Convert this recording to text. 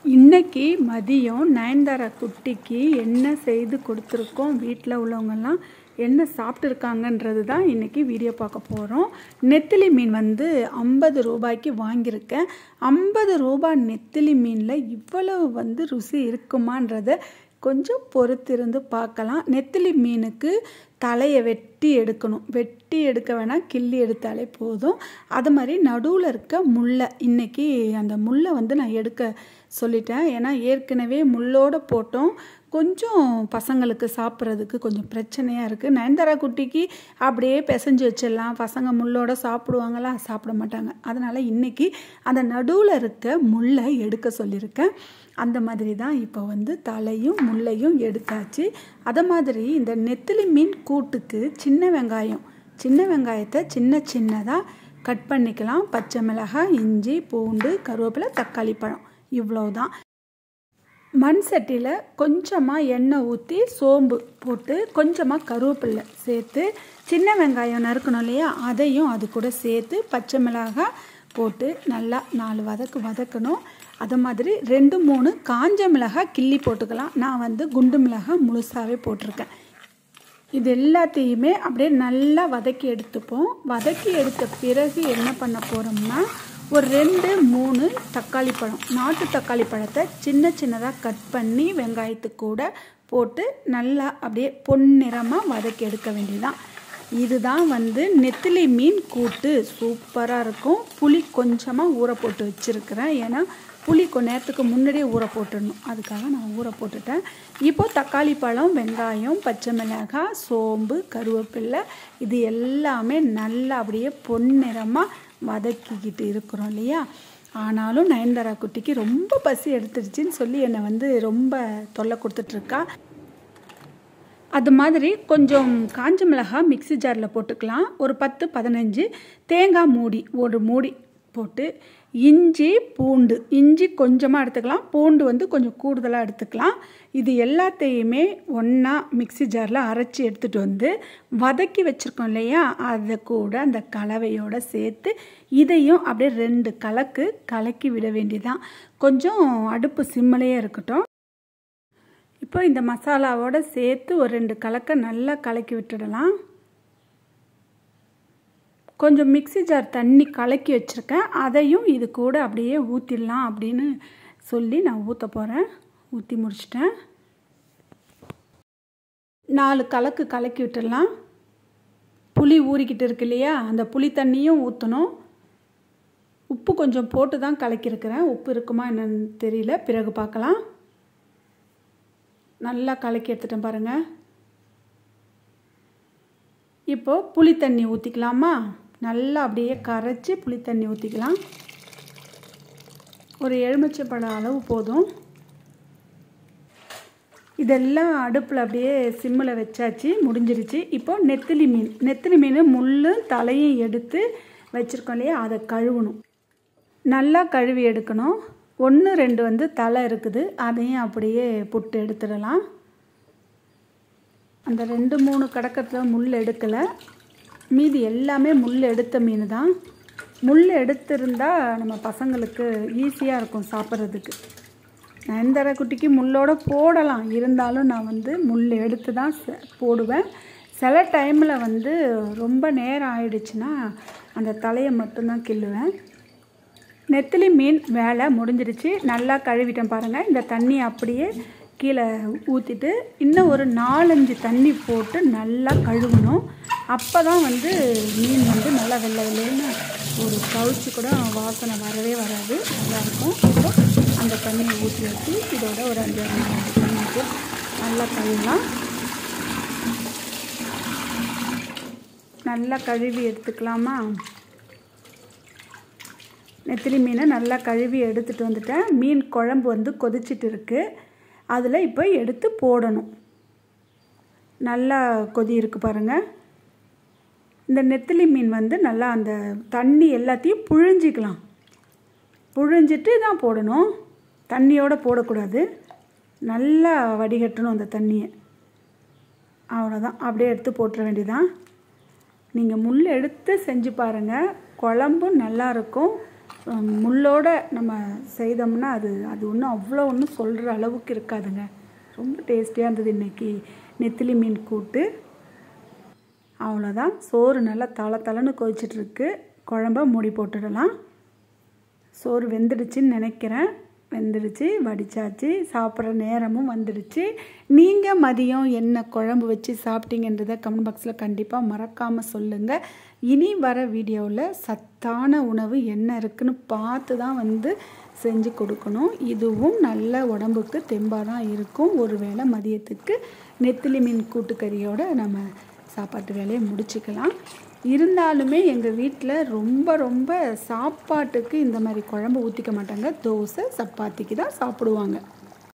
இன்னைக்கு மதியம் நயன்தாரா குட்டிக்கு என்ன செய்து கொடுத்துருக்கோம் வீட்டில் உள்ளவங்கெல்லாம் என்ன சாப்பிட்ருக்காங்கன்றது தான் இன்றைக்கி வீடியோ பார்க்க போகிறோம் நெத்திலி மீன் வந்து ஐம்பது ரூபாய்க்கு வாங்கியிருக்கேன் ஐம்பது ரூபாய் நெத்திலி மீனில் இவ்வளவு வந்து ருசி இருக்குமான்றத கொஞ்சம் பொறுத்திருந்து பார்க்கலாம் நெத்திலி மீனுக்கு தலையை வெட்டி எடுக்கணும் வெட்டி எடுக்க வேணால் கிள்ளி எடுத்தாலே போதும் அது மாதிரி நடுவில் இருக்க முள்ளை இன்றைக்கி அந்த முள்ளை வந்து நான் எடுக்க சொல்லிட்டேன் ஏன்னா ஏற்கனவே முள்ளோடு போட்டோம் கொஞ்சம் பசங்களுக்கு சாப்பிட்றதுக்கு கொஞ்சம் பிரச்சனையாக இருக்குது நயன்தாரா குட்டிக்கு அப்படியே பிசைஞ்சு வச்சிடலாம் பசங்க முள்ளோட சாப்பிடுவாங்களா சாப்பிட மாட்டாங்க அதனால் இன்றைக்கி அந்த நடுவில் இருக்க முள்ளை எடுக்க சொல்லியிருக்கேன் அந்த மாதிரி தான் இப்போ வந்து தலையும் முள்ளையும் எடுத்தாச்சு அதை மாதிரி இந்த நெத்திலி மீன் கூட்டுக்கு சின்ன வெங்காயம் சின்ன வெங்காயத்தை சின்ன சின்னதாக கட் பண்ணிக்கலாம் பச்சை மிளகாய் இஞ்சி பூண்டு கருவேப்பிலை தக்காளி பழம் இவ்வளோதான் மண் சட்டியில் கொஞ்சமாக எண்ணெய் ஊற்றி சோம்பு போட்டு கொஞ்சமாக கருவேப்பிலை சேர்த்து சின்ன வெங்காயம் நறுக்கணும் இல்லையா அதையும் அது கூட சேர்த்து பச்சை மிளகாய் போட்டு நல்லா நாலு வதக்கு வதக்கணும் அது மாதிரி ரெண்டு மூணு காஞ்ச மிளகாய் கிள்ளி போட்டுக்கலாம் நான் வந்து குண்டு மிளகாய் முழுசாகவே போட்டிருக்கேன் இது எல்லாத்தையுமே அப்படியே நல்லா வதக்கி எடுத்துப்போம் வதக்கி எடுத்த பிறகு என்ன பண்ண போகிறோம்னா ஒரு ரெண்டு மூணு தக்காளி பழம் நாட்டு தக்காளி பழத்தை சின்ன சின்னதாக கட் பண்ணி வெங்காயத்துக்கு கூட போட்டு நல்லா அப்படியே பொன்னிறமாக வதக்கி எடுக்க வேண்டியதான் இதுதான் வந்து நெத்திலி மீன் கூட்டு சூப்பராக இருக்கும் புளி கொஞ்சமாக ஊற போட்டு வச்சுருக்கிறேன் ஏன்னா புளி கொஞ்ச நேரத்துக்கு முன்னாடியே ஊற போட்டுடணும் அதுக்காக நான் ஊற போட்டுட்டேன் இப்போது தக்காளி பழம் வெங்காயம் பச்சை மிளகாய் சோம்பு கருவேப்பில்லை இது எல்லாமே நல்லா அப்படியே பொன்னிறமாக வதக்கிக்கிட்டு இருக்கிறோம் இல்லையா ஆனாலும் நயன்தாரா குட்டிக்கு ரொம்ப பசி எடுத்துருச்சுன்னு சொல்லி என்னை வந்து ரொம்ப தொல்லை கொடுத்துட்ருக்கா அது மாதிரி கொஞ்சம் காஞ்ச மிளகாய் மிக்சி ஜாரில் போட்டுக்கலாம் ஒரு பத்து பதினஞ்சு தேங்காய் மூடி ஒரு மூடி போட்டு இஞ்சி பூண்டு இஞ்சி கொஞ்சமாக எடுத்துக்கலாம் பூண்டு வந்து கொஞ்சம் கூடுதலாக எடுத்துக்கலாம் இது எல்லாத்தையுமே ஒன்றா மிக்சி ஜாரில் அரைச்சி எடுத்துகிட்டு வந்து வதக்கி வச்சுருக்கோம் இல்லையா அதை கூட அந்த கலவையோடு சேர்த்து இதையும் அப்படியே ரெண்டு கலக்கு கலக்கி விட வேண்டியதான் கொஞ்சம் அடுப்பு சிம்மலையே இருக்கட்டும் இப்போ இந்த மசாலாவோடு சேர்த்து ஒரு ரெண்டு கலக்க நல்லா கலக்கி விட்டுடலாம் கொஞ்சம் மிக்சி ஜார் தண்ணி கலக்கி வச்சுருக்கேன் அதையும் இது கூட அப்படியே ஊற்றிடலாம் அப்படின்னு சொல்லி நான் ஊற்ற போகிறேன் ஊற்றி முடிச்சிட்டேன் நாலு கலக்கு கலக்கி விட்டுடலாம் புளி ஊறிக்கிட்டு இருக்கு இல்லையா அந்த புளி தண்ணியும் ஊற்றணும் உப்பு கொஞ்சம் போட்டு தான் கலக்கியிருக்கிறேன் உப்பு இருக்குமா என்னன்னு தெரியல பிறகு பார்க்கலாம் நல்லா கலக்கி எடுத்துட்டேன் பாருங்கள் இப்போது புளி தண்ணி ஊற்றிக்கலாமா நல்லா அப்படியே கரைச்சி புளி தண்ணி ஊற்றிக்கலாம் ஒரு எலுமிச்சைப்பழம் அளவு போதும் இதெல்லாம் அடுப்பில் அப்படியே சிம்மில் வச்சாச்சு முடிஞ்சிருச்சு இப்போ நெத்திலி மீன் நெத்திலி மீன் முள்ளும் தலையும் எடுத்து வச்சுருக்கோம் இல்லையா அதை கழுவணும் நல்லா கழுவி எடுக்கணும் ஒன்று ரெண்டு வந்து தலை இருக்குது அதையும் அப்படியே புட்டு எடுத்துடலாம் அந்த ரெண்டு மூணு கடக்கத்தில் முள் எடுக்கலை மீதி எல்லாமே முள் எடுத்த மீன் தான் முள் எடுத்திருந்தால் நம்ம பசங்களுக்கு ஈஸியாக இருக்கும் சாப்பிட்றதுக்கு நயன்தாரா குட்டிக்கு முள்ளோட போடலாம் இருந்தாலும் நான் வந்து முள் எடுத்து தான் போடுவேன் சில டைமில் வந்து ரொம்ப நேரம் ஆயிடுச்சுன்னா அந்த தலையை மட்டும்தான் கிள்ளுவேன் நெத்திலி மீன் வேலை முடிஞ்சிருச்சு நல்லா கழுவிட்டேன் பாருங்கள் இந்த தண்ணி அப்படியே கீழே ஊற்றிட்டு இன்னும் ஒரு நாலஞ்சு தண்ணி போட்டு நல்லா கழுவணும் அப்போ தான் வந்து மீன் வந்து நல்லா வெள்ளை வெள்ளைன்னு ஒரு கவுச்சி கூட வாசனை வரவே வராது நல்லாயிருக்கும் இப்போ அந்த தண்ணியை ஊற்றி வச்சு இதோட ஒரு அஞ்சு நாலு தண்ணி ஊற்றி நல்லா கழுவலாம் நல்லா கழுவி எடுத்துக்கலாமா நெத்திலி மீனை நல்லா கழுவி எடுத்துகிட்டு வந்துட்டேன் மீன் குழம்பு வந்து கொதிச்சிட்டு இருக்குது அதில் இப்போ எடுத்து போடணும் நல்லா கொதி இருக்குது பாருங்கள் இந்த நெத்திலி மீன் வந்து நல்லா அந்த தண்ணி எல்லாத்தையும் புழிஞ்சிக்கலாம் புழிஞ்சிட்டு தான் போடணும் தண்ணியோடு போடக்கூடாது நல்லா வடிகட்டணும் அந்த தண்ணியை அவ்வளோதான் அப்படியே எடுத்து போட்டுற வேண்டியதான் நீங்கள் முள் எடுத்து செஞ்சு பாருங்கள் குழம்பும் நல்லாயிருக்கும் ஹம், முள்ளோட நம்ம செய்தோம்னா அது அது ஒன்றும் அவ்வளோ ஒன்றும் சொல்கிற அளவுக்கு இருக்காதுங்க ரொம்ப டேஸ்டியாக இருந்தது இன்றைக்கி நெத்திலி மீன் கூட்டு அவ்வளோதான் சோறு நல்லா தலை தலைன்னு கொதிச்சிட்ருக்கு குழம்ப மூடி போட்டுடலாம் சோறு வெந்துடுச்சுன்னு நினைக்கிறேன் வெந்துடுச்சு வடிச்சாச்சு சாப்பிட்ற நேரமும் வந்துடுச்சு நீங்கள் மதியம் என்ன குழம்பு வச்சு சாப்பிட்டீங்கன்றதை கமெண்ட் பாக்ஸில் கண்டிப்பாக மறக்காமல் சொல்லுங்கள் இனி வர வீடியோவில் சத்தான உணவு என்ன இருக்குன்னு பார்த்து தான் வந்து செஞ்சு கொடுக்கணும் இதுவும் நல்ல உடம்புக்கு தெம்பாக தான் இருக்கும் ஒருவேளை மதியத்துக்கு நெத்திலி மீன் கூட்டுக்கறியோட நம்ம சாப்பாட்டு வேலையை முடிச்சுக்கலாம் இருந்தாலுமே எங்கள் வீட்டில் ரொம்ப ரொம்ப சாப்பாட்டுக்கு இந்த மாதிரி குழம்பு ஊற்றிக்க மாட்டாங்க தோசை சப்பாத்திக்கு தான் சாப்பிடுவாங்க